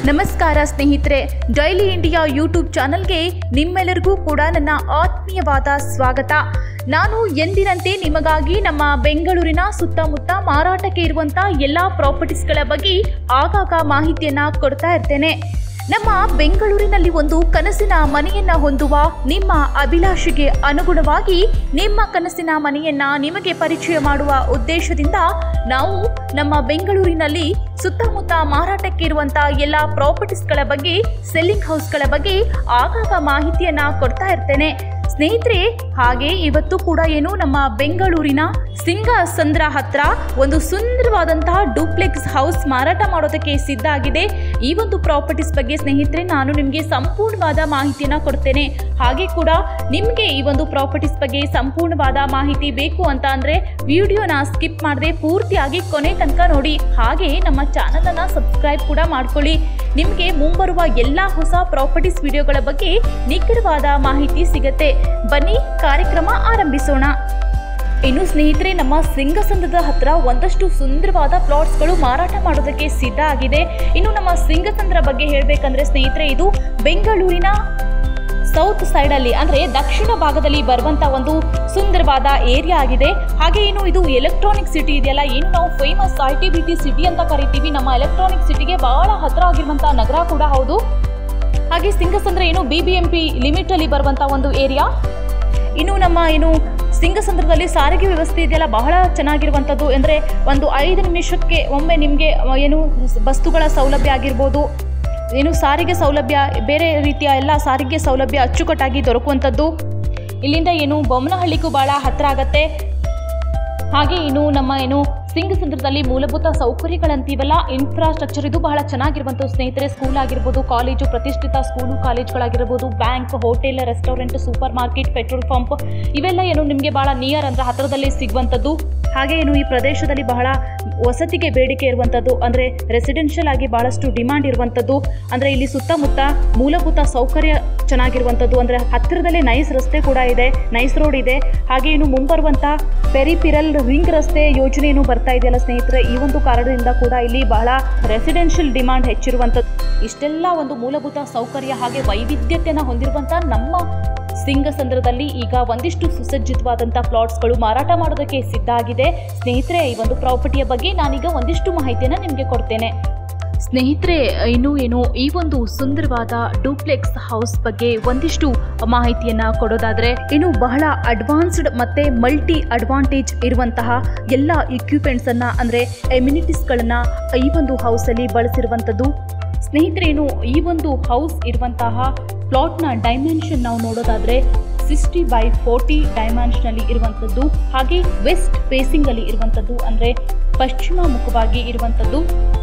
ನಮಸ್ಕಾರ ಸ್ನೇಹಿತರೆ daily India YouTube ಚಾನಲ್ಗೆ ನಿಮ್ಮೆಲ್ಲರಿಗೂ ಕೂಡ ನನ್ನ ಆತ್ಮೀಯವಾದ ಸ್ವಾಗತ ನಾನು ಎಂದಿನಂತೆ ನಿಮಗಾಗಿ ನಮ್ಮ ಬೆಂಗಳೂರಿನ ಸುತ್ತಮುತ್ತ ಮಾರಾಟಕ್ಕೆ ಇರುವಂಥ ಎಲ್ಲ ಪ್ರಾಪರ್ಟೀಸ್ಗಳ ಬಗ್ಗೆ ಆಗಾಗ ಮಾಹಿತಿಯನ್ನು ಕೊಡ್ತಾ ಇರ್ತೇನೆ ನಮ್ಮ ಬೆಂಗಳೂರಿನಲ್ಲಿ ಒಂದು ಕನಸಿನ ಮನೆಯನ್ನ ಹೊಂದುವ ನಿಮ್ಮ ಅಭಿಲಾಷೆಗೆ ಅನುಗುಣವಾಗಿ ನಿಮ್ಮ ಕನಸಿನ ಮನೆಯನ್ನ ನಿಮಗೆ ಪರಿಚಯ ಮಾಡುವ ಉದ್ದೇಶದಿಂದ ನಾವು ನಮ್ಮ ಬೆಂಗಳೂರಿನಲ್ಲಿ ಸುತ್ತಮುತ್ತ ಮಾರಾಟಕ್ಕೆ ಇರುವಂತ ಎಲ್ಲ ಪ್ರಾಪರ್ಟೀಸ್ಗಳ ಬಗ್ಗೆ ಸೆಲ್ಲಿಂಗ್ ಹೌಸ್ಗಳ ಬಗ್ಗೆ ಆಗಾಗ ಮಾಹಿತಿಯನ್ನ ಕೊಡ್ತಾ ಇರ್ತೇನೆ ಸ್ನೇಹಿತರೆ ಹಾಗೆ ಇವತ್ತು ಕೂಡ ಏನು ನಮ್ಮ ಬೆಂಗಳೂರಿನ ಸಿಂಗಸಂದ್ರ ಹತ್ರ ಒಂದು ಸುಂದರವಾದಂತಹ ಡೂಪ್ಲೆಕ್ಸ್ ಹೌಸ್ ಮಾರಾಟ ಮಾಡೋದಕ್ಕೆ ಸಿದ್ಧ ಆಗಿದೆ ಈ ಒಂದು ಪ್ರಾಪರ್ಟೀಸ್ ಬಗ್ಗೆ ಸ್ನೇಹಿತರೆ ನಾನು ನಿಮಗೆ ಸಂಪೂರ್ಣವಾದ ಮಾಹಿತಿಯನ್ನು ಕೊಡ್ತೇನೆ ಹಾಗೆ ಕೂಡ ನಿಮಗೆ ಈ ಒಂದು ಪ್ರಾಪರ್ಟೀಸ್ ಬಗ್ಗೆ ಸಂಪೂರ್ಣವಾದ ಮಾಹಿತಿ ಬೇಕು ಅಂತ ಅಂದರೆ ವಿಡಿಯೋನ ಸ್ಕಿಪ್ ಮಾಡದೆ ಪೂರ್ತಿಯಾಗಿ ಕೊನೆ ತನಕ ನೋಡಿ ಹಾಗೆ ನಮ್ಮ ಚಾನಲನ್ನು ಸಬ್ಸ್ಕ್ರೈಬ್ ಕೂಡ ಮಾಡ್ಕೊಳ್ಳಿ ನಿಮಗೆ ಮುಂಬರುವ ಎಲ್ಲ ಹೊಸ ಪ್ರಾಪರ್ಟೀಸ್ ವಿಡಿಯೋಗಳ ಬಗ್ಗೆ ನಿಖರವಾದ ಮಾಹಿತಿ ಸಿಗತ್ತೆ ಬನ್ನಿ ಕಾರ್ಯಕ್ರಮ ಆರಂಭಿಸೋಣ ಇನ್ನು ಸ್ನೇಹಿತರೆ ನಮ್ಮ ಸಿಂಗಸಂದ್ರದ ಹತ್ರ ಒಂದಷ್ಟು ಸುಂದರವಾದ ಪ್ಲಾಟ್ಸ್ಗಳು ಮಾರಾಟ ಮಾಡೋದಕ್ಕೆ ಸಿದ್ಧ ಆಗಿದೆ ಇನ್ನು ನಮ್ಮ ಸಿಂಗಸಂದ್ರ ಬಗ್ಗೆ ಹೇಳಬೇಕಂದ್ರೆ ಸ್ನೇಹಿತರೆ ಇದು ಬೆಂಗಳೂರಿನ ಸೌತ್ ಸೈಡಲ್ಲಿ ಅಂದರೆ ದಕ್ಷಿಣ ಭಾಗದಲ್ಲಿ ಬರುವಂಥ ಒಂದು ಸುಂದರವಾದ ಏರಿಯಾ ಆಗಿದೆ ಹಾಗೆ ಏನು ಇದು ಎಲೆಕ್ಟ್ರಾನಿಕ್ ಸಿಟಿ ಇದೆಯಲ್ಲ ಏನು ನಾವು famous I T B T city ಅಂತ ಕರಿತೀವಿ ನಮ್ಮ ಎಲೆಕ್ಟ್ರಾನಿಕ್ ಸಿಟಿಗೆ ಬಹಳ ಹತ್ರ ಆಗಿರುವಂಥ ನಗರ ಕೂಡ ಹೌದು ಹಾಗೆ ಸಿಂಗಸಂದ್ರ ಏನು ಬಿ ಬಿ ಎಂ ಪಿ ಲಿಮಿಟಲ್ಲಿ ಬರುವಂಥ ಒಂದು ಏರಿಯಾ ಇನ್ನು ನಮ್ಮ ಏನು ಸಿಂಗಸಂದ್ರದಲ್ಲಿ ಸಾರಿಗೆ ವ್ಯವಸ್ಥೆ ಇದೆಯಲ್ಲ ಬಹಳ ಚೆನ್ನಾಗಿರುವಂಥದ್ದು ಅಂದರೆ ಒಂದು ಐದು ನಿಮಿಷಕ್ಕೆ ಒಮ್ಮೆ ನಿಮಗೆ ಏನು ಬಸ್ಸುಗಳ ಸೌಲಭ್ಯ ಆಗಿರ್ಬೋದು ಏನು ಸಾರಿಗೆ ಸೌಲಭ್ಯ ಬೇರೆ ರೀತಿಯ ಎಲ್ಲ ಸಾರಿಗೆ ಸೌಲಭ್ಯ ಅಚ್ಚುಕಟ್ಟಾಗಿ ದೊರಕುವಂಥದ್ದು ಇಲ್ಲಿಂದ ಏನು ಬೊಮ್ಮನಹಳ್ಳಿಗೂ ಭಾಳ ಹತ್ತಿರ ಆಗತ್ತೆ ಹಾಗೆ ಇನ್ನು ನಮ್ಮ ಏನು ಸಿಂಗಸಂದ್ರದಲ್ಲಿ ಮೂಲಭೂತ ಸೌಕರ್ಯಗಳಂತೀವಲ್ಲ ಇನ್ಫ್ರಾಸ್ಟ್ರಕ್ಚರ್ ಇದು ಬಹಳ ಚೆನ್ನಾಗಿರುವಂಥ ಸ್ನೇಹಿತರೆ ಸ್ಕೂಲ್ ಆಗಿರ್ಬೋದು ಕಾಲೇಜು ಪ್ರತಿಷ್ಠಿತ ಸ್ಕೂಲು ಕಾಲೇಜ್ಗಳಾಗಿರ್ಬೋದು bank hotel restaurant supermarket petrol pump ಇವೆಲ್ಲ ಏನು ನಿಮಗೆ ಬಹಳ ನಿಯರ್ ಅಂದರೆ ಹತ್ತಿರದಲ್ಲಿ ಸಿಗುವಂಥದ್ದು ಹಾಗೆ ಏನು ಈ ಪ್ರದೇಶದಲ್ಲಿ ಬಹಳ ವಸತಿಗೆ ಬೇಡಿಕೆ ಇರುವಂಥದ್ದು ಅಂದರೆ ರೆಸಿಡೆನ್ಷಿಯಲ್ ಆಗಿ ಬಹಳಷ್ಟು ಡಿಮಾಂಡ್ ಇರುವಂಥದ್ದು ಅಂದರೆ ಇಲ್ಲಿ ಸುತ್ತಮುತ್ತ ಮೂಲಭೂತ ಸೌಕರ್ಯ ಚೆನ್ನಾಗಿರುವಂಥದ್ದು ಅಂದರೆ ಹತ್ತಿರದಲ್ಲೇ ನೈಸ್ ರಸ್ತೆ ಕೂಡ ಇದೆ ನೈಸ್ ರೋಡ್ ಇದೆ ಹಾಗೆ ಇನ್ನು ಮುಂಬರುವಂಥ ಪೆರಿಪಿರಲ್ ರಿಂಗ್ ರಸ್ತೆ ಯೋಜನೆಯನ್ನು ಬರ್ತಾ ಇದೆಯಲ್ಲ ಸ್ನೇಹಿತರೆ ಈ ಒಂದು ಕಾರಣದಿಂದ ಕೂಡ ಇಲ್ಲಿ ಬಹಳ ರೆಸಿಡೆನ್ಷಿಯಲ್ ಡಿಮಾಂಡ್ ಹೆಚ್ಚಿರುವಂಥದ್ದು ಇಷ್ಟೆಲ್ಲ ಒಂದು ಮೂಲಭೂತ ಸೌಕರ್ಯ ಹಾಗೆ ವೈವಿಧ್ಯತೆಯನ್ನು ಹೊಂದಿರುವಂಥ ನಮ್ಮ ಸಿಂಗಸಂದ್ರದಲ್ಲಿ ಈಗ ಒಂದಿಷ್ಟು ಸುಸಜ್ಜಿತವಾದಂಥ ಪ್ಲಾಟ್ಸ್ಗಳು ಮಾರಾಟ ಮಾಡೋದಕ್ಕೆ ಸಿದ್ಧ ಆಗಿದೆ ಸ್ನೇಹಿತರೆ ಈ ಒಂದು ಪ್ರಾಪರ್ಟಿಯ ಬಗ್ಗೆ ನಾನೀಗ ಒಂದಿಷ್ಟು ಮಾಹಿತಿಯನ್ನು ನಿಮಗೆ ಕೊಡ್ತೇನೆ ಸ್ನೇಹಿತರೆ ಇನ್ನು ಏನು ಈ ಒಂದು ಸುಂದರವಾದ ಡೂಪ್ಲೆಕ್ಸ್ ಹೌಸ್ ಬಗ್ಗೆ ಒಂದಿಷ್ಟು ಮಾಹಿತಿಯನ್ನ ಕೊಡೋದಾದ್ರೆ ಇನ್ನು ಬಹಳ ಅಡ್ವಾನ್ಸ್ಡ್ ಮತ್ತೆ ಮಲ್ಟಿ ಅಡ್ವಾಂಟೇಜ್ ಇರುವಂತಹ ಎಲ್ಲ ಇಕ್ವಿಪ್ಮೆಂಟ್ಸ್ ಅನ್ನ ಅಂದ್ರೆ ಎಮ್ಯುನಿಟೀಸ್ಗಳನ್ನ ಈ ಒಂದು ಹೌಸ್ ಅಲ್ಲಿ ಬಳಸಿರುವಂತದ್ದು ಸ್ನೇಹಿತರೆ ಏನು ಈ ಒಂದು ಹೌಸ್ ಇರುವಂತಹ ಪ್ಲಾಟ್ನ ಡೈಮೆನ್ಷನ್ ನಾವು ನೋಡೋದಾದ್ರೆ ಸಿಕ್ಸ್ಟಿ ಬೈ ಫೋರ್ಟಿ ಡೈಮೆನ್ಷನಲ್ಲಿ ಇರುವಂಥದ್ದು ಹಾಗೆ ವೆಸ್ಟ್ ಫೇಸಿಂಗ್ ಅಲ್ಲಿ ಇರುವಂಥದ್ದು ಅಂದ್ರೆ ಪಶ್ಚಿಮ ಮುಖವಾಗಿ ಇರುವಂಥದ್ದು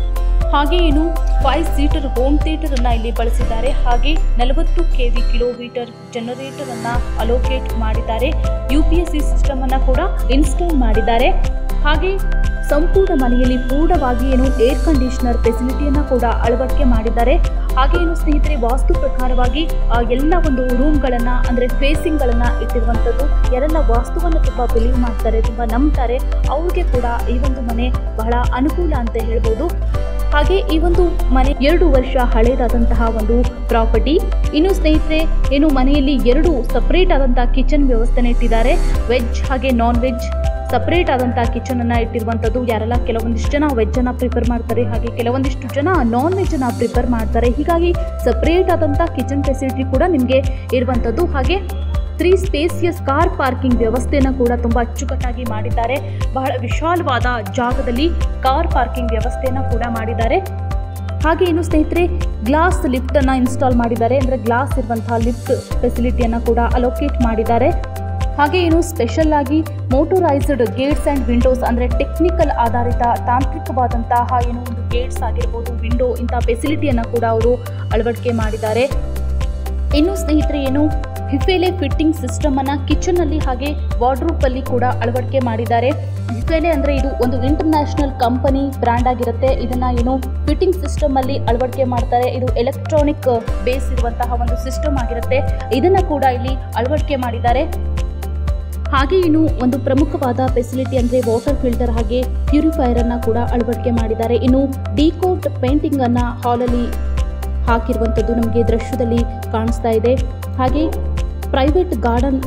ಹಾಗೆ ಏನು ಫೈವ್ ಸೀಟರ್ ಹೋಮ್ ಥಿಯೇಟರ್ ಅನ್ನ ಇಲ್ಲಿ ಬಳಸಿದ್ದಾರೆ ಹಾಗೆ ನಲವತ್ತು ಕೆ ವಿ ಕಿಲೋಮೀಟರ್ ಜನರೇಟರ್ ಅನ್ನ ಅಲೋಕೇಟ್ ಮಾಡಿದ್ದಾರೆ U P S C system ಅನ್ನ ಕೂಡ ಇನ್ಸ್ಟಾಲ್ ಮಾಡಿದ್ದಾರೆ ಹಾಗೆ ಸಂಪೂರ್ಣ ಮನೆಯಲ್ಲಿ ಪೂರ್ಣವಾಗಿ ಏನು ಏರ್ ಕಂಡೀಷನರ್ ಫೆಸಿಲಿಟಿಯನ್ನ ಕೂಡ ಅಳವಡಿಕೆ ಮಾಡಿದ್ದಾರೆ ಹಾಗೆ ಏನು ಸ್ನೇಹಿತರೆ ವಾಸ್ತು ಪ್ರಕಾರವಾಗಿ ಆ ಎಲ್ಲ ಒಂದು ರೂಮ್ಗಳನ್ನ ಅಂದ್ರೆ ಫೇಸಿಂಗ್ ಗಳನ್ನ ಇಟ್ಟಿರುವಂಥದ್ದು ಯಾರೆಲ್ಲ ವಾಸ್ತುವನ್ನು ತುಂಬಾ ಬಿಲೀವ್ ಮಾಡ್ತಾರೆ ತುಂಬಾ ನಂಬ್ತಾರೆ ಅವ್ರಿಗೆ ಕೂಡ ಈ ಒಂದು ಮನೆ ಬಹಳ ಅನುಕೂಲ ಅಂತ ಹೇಳ್ಬೋದು ಹಾಗೆ ಈ ಒಂದು ಮನೆ ಎರಡು ವರ್ಷ ಹಳೇದಾದಂತಹ ಒಂದು ಪ್ರಾಪರ್ಟಿ ಇನ್ನು ಸ್ನೇಹಿತರೆ ಏನು ಮನೆಯಲ್ಲಿ ಎರಡು ಸಪರೇಟ್ ಆದಂತಹ ಕಿಚನ್ ವ್ಯವಸ್ಥೆನ ಇಟ್ಟಿದ್ದಾರೆ ವೆಜ್ ಹಾಗೆ ನಾನ್ ವೆಜ್ ಸಪರೇಟ್ ಆದಂತಹ ಕಿಚನ್ ಅನ್ನ ಇಟ್ಟಿರುವಂಥದ್ದು ಯಾರೆಲ್ಲ ಕೆಲವೊಂದಿಷ್ಟು ಜನ ವೆಜ್ ಅನ್ನ ಪ್ರಿಪೇರ್ ಮಾಡ್ತಾರೆ ಹಾಗೆ ಕೆಲವೊಂದಿಷ್ಟು ಜನ ನಾನ್ ವೆಜ್ ಅನ್ನ ಪ್ರಿಪೇರ್ ಮಾಡ್ತಾರೆ ಹೀಗಾಗಿ ಸಪರೇಟ್ ಆದಂತಹ ಕಿಚನ್ ಫೆಸಿಲಿಟಿ ಕೂಡ ನಿಮಗೆ ಇರುವಂಥದ್ದು ಹಾಗೆ ತ್ರೀ ಸ್ಪೇಸಿಯಸ್ ಕಾರ್ ಪಾರ್ಕಿಂಗ್ ವ್ಯವಸ್ಥೆಯನ್ನು ಕೂಡ ತುಂಬ ಅಚ್ಚುಕಟ್ಟಾಗಿ ಮಾಡಿದ್ದಾರೆ ಬಹಳ ವಿಶಾಲವಾದ ಜಾಗದಲ್ಲಿ ಕಾರ್ ಪಾರ್ಕಿಂಗ್ ವ್ಯವಸ್ಥೆಯನ್ನು ಕೂಡ ಮಾಡಿದ್ದಾರೆ ಹಾಗೆ ಏನು ಸ್ನೇಹಿತರೆ ಗ್ಲಾಸ್ ಲಿಫ್ಟನ್ನು ಇನ್ಸ್ಟಾಲ್ ಮಾಡಿದ್ದಾರೆ ಅಂದರೆ ಗ್ಲಾಸ್ ಇರುವಂತಹ ಲಿಫ್ಟ್ ಫೆಸಿಲಿಟಿಯನ್ನು ಕೂಡ ಅಲೋಕೇಟ್ ಮಾಡಿದ್ದಾರೆ ಹಾಗೆ ಏನು ಸ್ಪೆಷಲ್ ಆಗಿ ಮೋಟರೈಸ್ಡ್ ಗೇಟ್ಸ್ ಆ್ಯಂಡ್ ವಿಂಡೋಸ್ ಅಂದರೆ ಟೆಕ್ನಿಕಲ್ ಆಧಾರಿತ ತಾಂತ್ರಿಕವಾದಂತಹ ಏನೋ ಒಂದು ಗೇಟ್ಸ್ ಆಗಿರ್ಬೋದು ವಿಂಡೋ ಇಂಥ ಫೆಸಿಲಿಟಿಯನ್ನು ಕೂಡ ಅವರು ಅಳವಡಿಕೆ ಮಾಡಿದ್ದಾರೆ ಇನ್ನು ಸ್ನೇಹಿತರೆ ಏನು ಹಿಫೇಲೆ ಫಿಟ್ಟಿಂಗ್ ಸಿಸ್ಟಮ್ ಅನ್ನ ಕಿಚನ್ ಅಲ್ಲಿ ಹಾಗೆ ವಾರ್ಡ್ರೂಪ್ ಅಲ್ಲಿ ಕೂಡ ಅಳವಡಿಕೆ ಮಾಡಿದ್ದಾರೆ ಹಿಫೇಲೆ ಅಂದ್ರೆ ಇದು ಒಂದು ಇಂಟರ್ನ್ಯಾಷನಲ್ ಕಂಪನಿ ಬ್ರ್ಯಾಂಡ್ ಆಗಿರುತ್ತೆ ಇದನ್ನ ಏನು ಫಿಟ್ಟಿಂಗ್ ಸಿಸ್ಟಮ್ ಅಲ್ಲಿ ಅಳವಡಿಕೆ ಮಾಡ್ತಾರೆ ಇದು ಎಲೆಕ್ಟ್ರಾನಿಕ್ ಬೇಸ್ ಇರುವಂತಹ ಒಂದು ಸಿಸ್ಟಮ್ ಆಗಿರುತ್ತೆ ಇದನ್ನ ಕೂಡ ಇಲ್ಲಿ ಅಳವಡಿಕೆ ಮಾಡಿದ್ದಾರೆ ಹಾಗೆ ಇನ್ನು ಒಂದು ಪ್ರಮುಖವಾದ ಫೆಸಿಲಿಟಿ ಅಂದರೆ ವಾಟರ್ ಫಿಲ್ಟರ್ ಹಾಗೆ ಪ್ಯೂರಿಫೈಯರ್ ಅನ್ನ ಕೂಡ ಅಳವಡಿಕೆ ಮಾಡಿದ್ದಾರೆ ಇನ್ನು ಡಿಕೋಟ್ ಪೇಂಟಿಂಗ್ ಅನ್ನ ಹಾಲಲ್ಲಿ ಹಾಕಿರುವಂಥದ್ದು ನಮಗೆ ದೃಶ್ಯದಲ್ಲಿ ಕಾಣಿಸ್ತಾ ಇದೆ ಹಾಗೆ ಪ್ರೈವೇಟ್ ಗಾರ್ಡನ್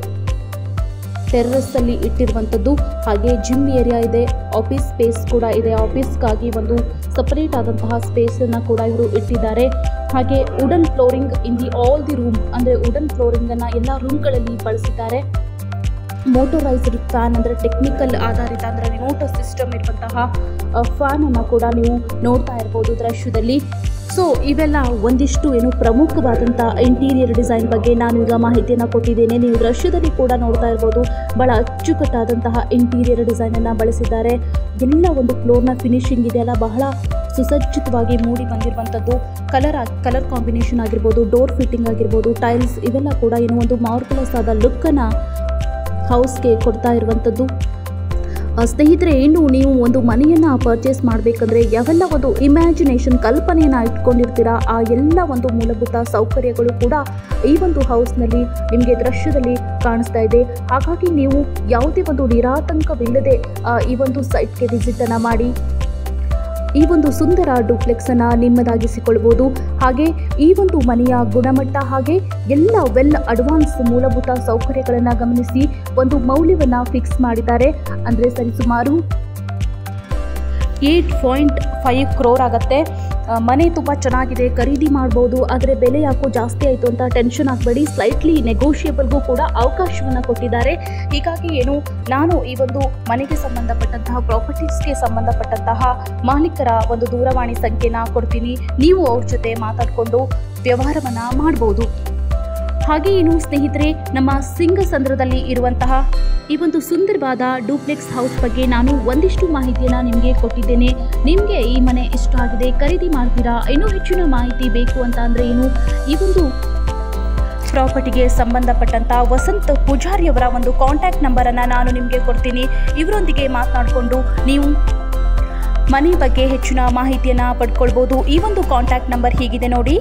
ಟೆರ್ರಸ್ ಅಲ್ಲಿ ಇಟ್ಟಿರುವಂಥದ್ದು ಹಾಗೆ ಜಿಮ್ ಏರಿಯಾ ಇದೆ ಆಫೀಸ್ ಸ್ಪೇಸ್ ಕೂಡ ಇದೆ ಆಫೀಸ್ಗಾಗಿ ಒಂದು ಸಪರೇಟ್ ಆದಂತಹ ಸ್ಪೇಸ್ ಅನ್ನ ಕೂಡ ಇವರು ಇಟ್ಟಿದ್ದಾರೆ ಹಾಗೆ wooden flooring in the all the room ಅಂದ್ರೆ ವುಡನ್ ಫ್ಲೋರಿಂಗ್ ಅನ್ನ ಎಲ್ಲ ರೂಮ್ಗಳಲ್ಲಿ ಬಳಸಿದ್ದಾರೆ ಮೋಟರೈಸ್ಡ್ ಫ್ಯಾನ್ ಅಂದರೆ ಟೆಕ್ನಿಕಲ್ ಆಧಾರಿತ ಅಂದರೆ ರಿಮೋಟ್ ಸಿಸ್ಟಮ್ ಇರುವಂತಹ ಫ್ಯಾನ್ ಅನ್ನು ಕೂಡ ನೀವು ನೋಡ್ತಾ ಇರ್ಬೋದು ದೃಶ್ಯದಲ್ಲಿ ಸೊ ಇವೆಲ್ಲ ಒಂದಿಷ್ಟು ಏನು ಪ್ರಮುಖವಾದಂಥ ಇಂಟೀರಿಯರ್ ಡಿಸೈನ್ ಬಗ್ಗೆ ನಾನು ಈಗ ಮಾಹಿತಿಯನ್ನು ಕೊಟ್ಟಿದ್ದೇನೆ ನೀವು ದೃಶ್ಯದಲ್ಲಿ ಕೂಡ ನೋಡ್ತಾ ಇರ್ಬೋದು ಬಹಳ ಅಚ್ಚುಕಟ್ಟಾದಂತಹ ಇಂಟೀರಿಯರ್ ಡಿಸೈನನ್ನು ಬಳಸಿದ್ದಾರೆ ಎಲ್ಲ ಒಂದು ಫ್ಲೋರ್ನ ಫಿನಿಶಿಂಗ್ ಇದೆಯಲ್ಲ ಬಹಳ ಸುಸಜ್ಜಿತವಾಗಿ ಮೂಡಿ ಬಂದಿರುವಂಥದ್ದು ಕಲರ್ ಕಲರ್ ಕಾಂಬಿನೇಷನ್ ಆಗಿರ್ಬೋದು ಡೋರ್ ಫಿಟ್ಟಿಂಗ್ ಆಗಿರ್ಬೋದು ಟೈಲ್ಸ್ ಇವೆಲ್ಲ ಕೂಡ ಏನು ಒಂದು ಮಾರ್ಕುಲಸ್ ಆದ ಲುಕ್ಕನ್ನು ಹೌಸ್ಗೆ ಕೊಡ್ತಾ ಇರುವಂಥದ್ದು ಆ, ಸ್ನೇಹಿತರೆ ಇನ್ನು ನೀವು ಒಂದು ಮನೆಯನ್ನು ಪರ್ಚೇಸ್ ಮಾಡಬೇಕಂದ್ರೆ ಯಾವೆಲ್ಲ ಒಂದು ಇಮ್ಯಾಜಿನೇಷನ್ ಕಲ್ಪನೆಯನ್ನು ಇಟ್ಕೊಂಡಿರ್ತೀರಾ ಆ ಎಲ್ಲ ಒಂದು ಮೂಲಭೂತ ಸೌಕರ್ಯಗಳು ಕೂಡ ಈ ಒಂದು ಹೌಸ್ನಲ್ಲಿ ನಿಮಗೆ ದೃಶ್ಯದಲ್ಲಿ ಕಾಣಿಸ್ತಾ ಇದೆ ಹಾಗಾಗಿ ನೀವು ಯಾವುದೇ ಒಂದು ನಿರಾತಂಕವಿಲ್ಲದೆ ಆ, ಈ ಒಂದು ಸೈಟ್ಗೆ ವಿಸಿಟನ್ನು ಮಾಡಿ ಈ ಒಂದು ಸುಂದರ ಡೂಪ್ಲೆಕ್ಸ್ ಅನ್ನ ನಿಮ್ಮದಾಗಿಸಿಕೊಳ್ಬೋದು ಹಾಗೆ ಈ ಒಂದು ಮನೆಯ ಗುಣಮಟ್ಟ ಹಾಗೆ ಎಲ್ಲ ವೆಲ್ ಅಡ್ವಾನ್ಸ್ ಮೂಲಭೂತ ಸೌಕರ್ಯಗಳನ್ನು ಗಮನಿಸಿ ಒಂದು ಮೌಲ್ಯವನ್ನ ಫಿಕ್ಸ್ ಮಾಡಿದ್ದಾರೆ ಅಂದರೆ ಸರಿಸುಮಾರು ಏಯ್ಟ್ ಪಾಯಿಂಟ್ ಫೈವ್ ಕ್ರೋರ್ ಆಗುತ್ತೆ ಆ, ಮನೆ ತುಂಬ ಚೆನ್ನಾಗಿದೆ ಖರೀದಿ ಮಾಡ್ಬೋದು ಆದರೆ ಬೆಲೆ ಯಾಕೋ ಜಾಸ್ತಿ ಆಯಿತು ಅಂತ ಟೆನ್ಷನ್ ಆಗಬೇಡಿ ಸ್ಲೈಟ್ಲಿ ನೆಗೋಷಿಯಬಲ್ಗೂ ಕೂಡ ಅವಕಾಶವನ್ನು ಕೊಟ್ಟಿದ್ದಾರೆ ಹೀಗಾಗಿ ಏನು ನಾನು ಈ ಒಂದು ಮನೆಗೆ ಸಂಬಂಧಪಟ್ಟಂತಹ ಪ್ರಾಪರ್ಟೀಸ್ಗೆ ಸಂಬಂಧಪಟ್ಟಂತಹ ಮಾಲೀಕರ ಒಂದು ದೂರವಾಣಿ ಸಂಖ್ಯೆನ ಕೊಡ್ತೀನಿ ನೀವು ಅವ್ರ ಜೊತೆ ಮಾತಾಡಿಕೊಂಡು ವ್ಯವಹಾರವನ್ನು ಮಾಡ್ಬೋದು ಹಾಗೆ ಏನು ಸ್ನೇಹಿತರೆ ನಮ್ಮ ಸಿಂಗಸಂದ್ರದಲ್ಲಿ ಇರುವಂತಹ ಈ ಒಂದು ಸುಂದರವಾದ ಡೂಪ್ಲೆಕ್ಸ್ ಹೌಸ್ ಬಗ್ಗೆ ನಾನು ಒಂದಿಷ್ಟು ಮಾಹಿತಿಯನ್ನು ನಿಮಗೆ ಕೊಟ್ಟಿದ್ದೇನೆ ನಿಮಗೆ ಈ ಮನೆ ಇಷ್ಟ ಆಗಿದೆ ಖರೀದಿ ಮಾಡ್ತೀರಾ ಇನ್ನೂ ಹೆಚ್ಚಿನ ಮಾಹಿತಿ ಬೇಕು ಅಂತ ಅಂದರೆ ಏನು ಈ ಒಂದು ಪ್ರಾಪರ್ಟಿಗೆ ಸಂಬಂಧಪಟ್ಟಂತ ವಸಂತ್ ಪೂಜಾರಿಯವರ ಒಂದು ಕಾಂಟ್ಯಾಕ್ಟ್ ನಂಬರನ್ನು ನಾನು ನಿಮಗೆ ಕೊಡ್ತೀನಿ ಇವರೊಂದಿಗೆ ಮಾತನಾಡಿಕೊಂಡು ನೀವು ಮನೆ ಬಗ್ಗೆ ಹೆಚ್ಚಿನ ಮಾಹಿತಿಯನ್ನು ಪಡ್ಕೊಳ್ಬೋದು ಈ ಒಂದು ಕಾಂಟ್ಯಾಕ್ಟ್ ನಂಬರ್ ಹೀಗಿದೆ ನೋಡಿ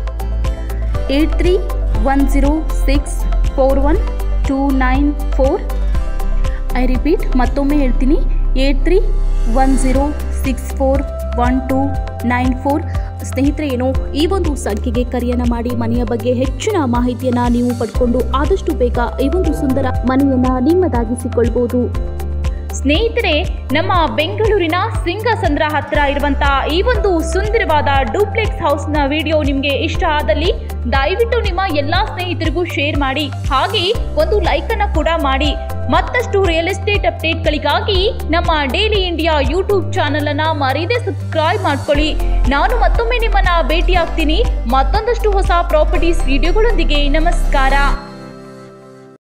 eight three one zero six four one two nine four I repeat ಮತ್ತೊಮ್ಮೆ ಹೇಳ್ತೀನಿ eight three one zero six four one two nine four ಸ್ನೇಹಿತರೆ ಏನು ಈ ಒಂದು ಸಂಖ್ಯೆಗೆ ಕರೆಯನ್ನು ಮಾಡಿ ಮನೆಯ ಬಗ್ಗೆ ಹೆಚ್ಚಿನ ಮಾಹಿತಿಯನ್ನು ನೀವು ಪಡ್ಕೊಂಡು ಆದಷ್ಟು ಬೇಗ ಈ ಒಂದು ಸುಂದರ ಮನೆಯನ್ನು ನಿಮ್ಮದಾಗಿಸಿಕೊಳ್ಬೋದು ಸ್ನೇಹಿತರೆ ನಮ್ಮ ಬೆಂಗಳೂರಿನ ಸಿಂಗಸಂದ್ರ ಹತ್ರ ಇರುವಂತಹ ಈ ಒಂದು ಸುಂದರವಾದ ಡೂಪ್ಲೆಕ್ಸ್ ಹೌಸ್ನ ವಿಡಿಯೋ ನಿಮಗೆ ಇಷ್ಟ ಆದಲ್ಲಿ ದಯವಿಟ್ಟು ನಿಮ್ಮ ಎಲ್ಲ ಸ್ನೇಹಿತರಿಗೂ ಶೇರ್ ಮಾಡಿ ಹಾಗೆ ಒಂದು ಲೈಕ್ ಅನ್ನು ಕೂಡ ಮಾಡಿ ಮತ್ತಷ್ಟು ರಿಯಲ್ ಎಸ್ಟೇಟ್ ಅಪ್ಡೇಟ್ಗಳಿಗಾಗಿ ನಮ್ಮ ಡೈಲಿ ಇಂಡಿಯಾ ಯೂಟ್ಯೂಬ್ ಚಾನಲ್ ಅನ್ನ ಮರೀದೆ ಸಬ್ಸ್ಕ್ರೈಬ್ ಮಾಡ್ಕೊಳ್ಳಿ ನಾನು ಮತ್ತೊಮ್ಮೆ ನಿಮ್ಮನ್ನ ಭೇಟಿ ಆಗ್ತೀನಿ ಮತ್ತೊಂದಷ್ಟು ಹೊಸ ಪ್ರಾಪರ್ಟೀಸ್ ವಿಡಿಯೋಗಳೊಂದಿಗೆ ನಮಸ್ಕಾರ